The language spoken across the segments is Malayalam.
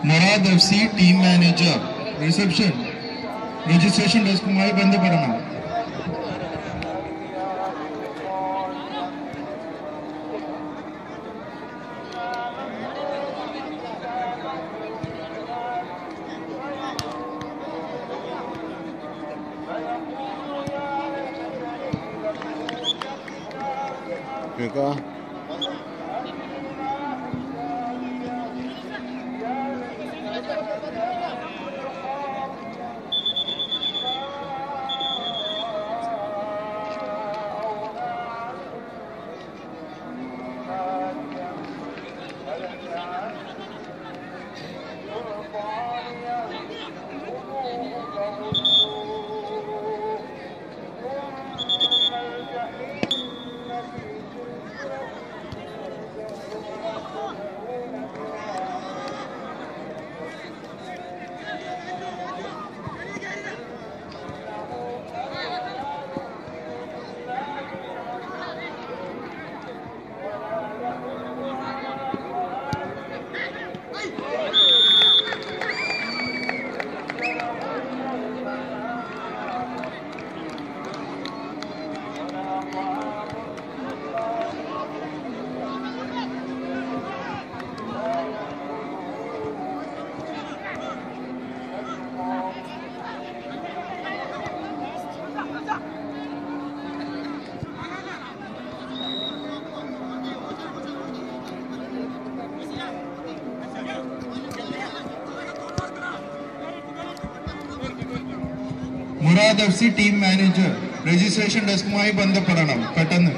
Morad F C team manager reception registration ഡെസ്കുമായി ബന്ധപ്പെടണം കേൾക്കാം Murad F C team manager registration ഡെസ്കുമായി ബന്ധപ്പെടണം പെട്ടെന്ന്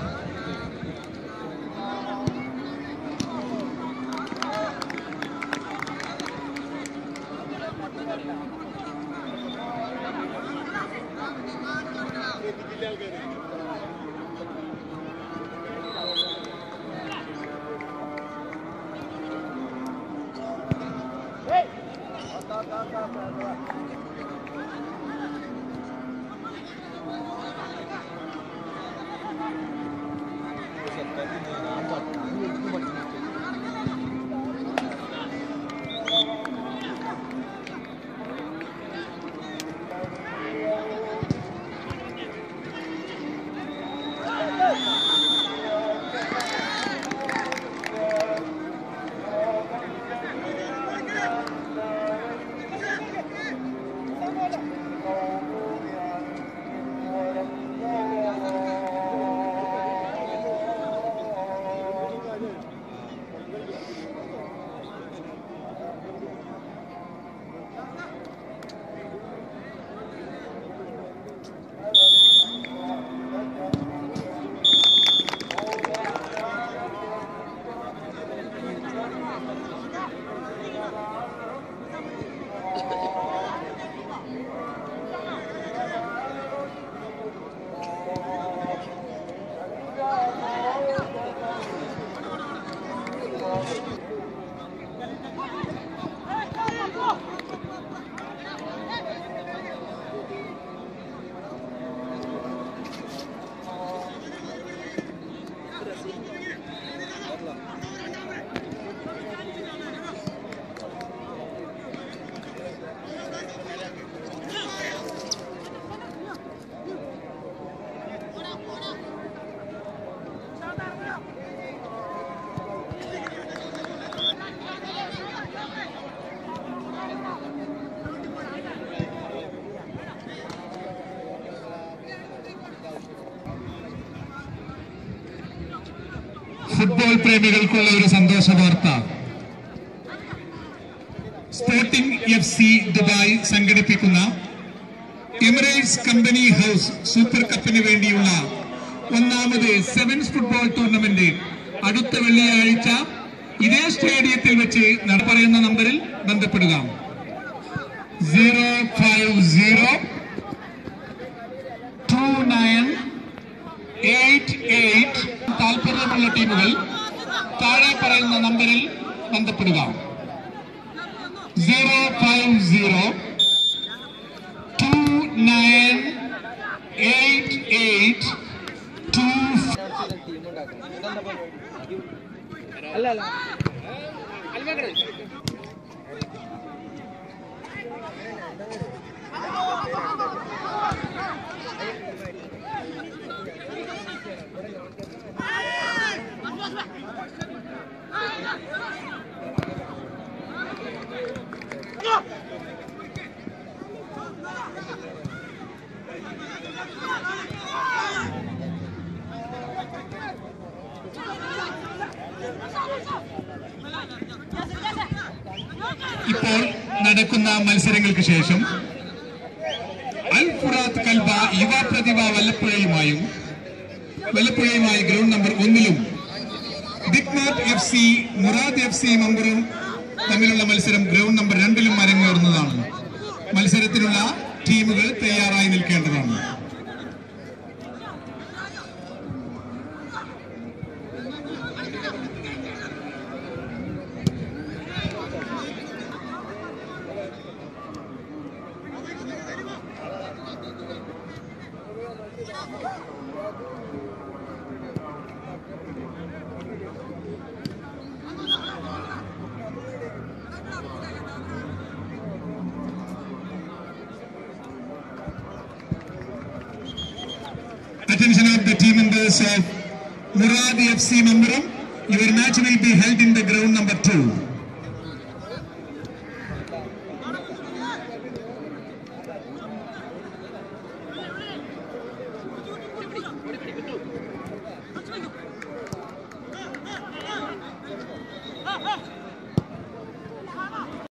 ഫുട്ബോൾ പ്രേമികൾക്കുള്ള ഒരു സന്തോഷ വാർത്ത സ്പോർട്ടിംഗ് എഫ് സി ദുബായ് സംഘടിപ്പിക്കുന്ന എമിറേറ്റ്സ് കമ്പനി ഹൗസ് സൂപ്പർ കപ്പിന് വേണ്ടിയുള്ള ഒന്നാമത് സെവൻസ് ഫുട്ബോൾ ടൂർണമെന്റ് അടുത്ത വെള്ളിയാഴ്ച ഇതേ സ്റ്റേഡിയത്തിൽ വെച്ച് നട പറയുന്ന നമ്പറിൽ ബന്ധപ്പെടുക zero five zero two nine eight eight താല്പര്യമുള്ള ടീമുകൾ താഴെ പറയുന്ന നമ്പറിൽ ബന്ധപ്പെടുക zero five zero two nine eight eight two അല്ല അല്ല ഇപ്പോൾ നടക്കുന്ന മത്സരങ്ങൾക്ക് ശേഷം അൽ ഫുറാത്ത് കൽബ യുവ പ്രതിഭ വല്ലപ്പുഴയുമായും വല്ലപ്പുഴയുമായി ഗ്രൗണ്ട് നമ്പർ ഒന്നിലും Diknath F C Murad F C മമ്പറും തമ്മിലുള്ള മത്സരം ഗ്രൗണ്ട് നമ്പർ രണ്ടിലും അരങ്ങേറുന്നതാണ് മത്സരത്തിനുള്ള ടീമുകൾ തയ്യാറായി നിൽക്കേണ്ടതാണ് Attention of the team members of Murad FC Mambaram. Your match will be held in the ground number two.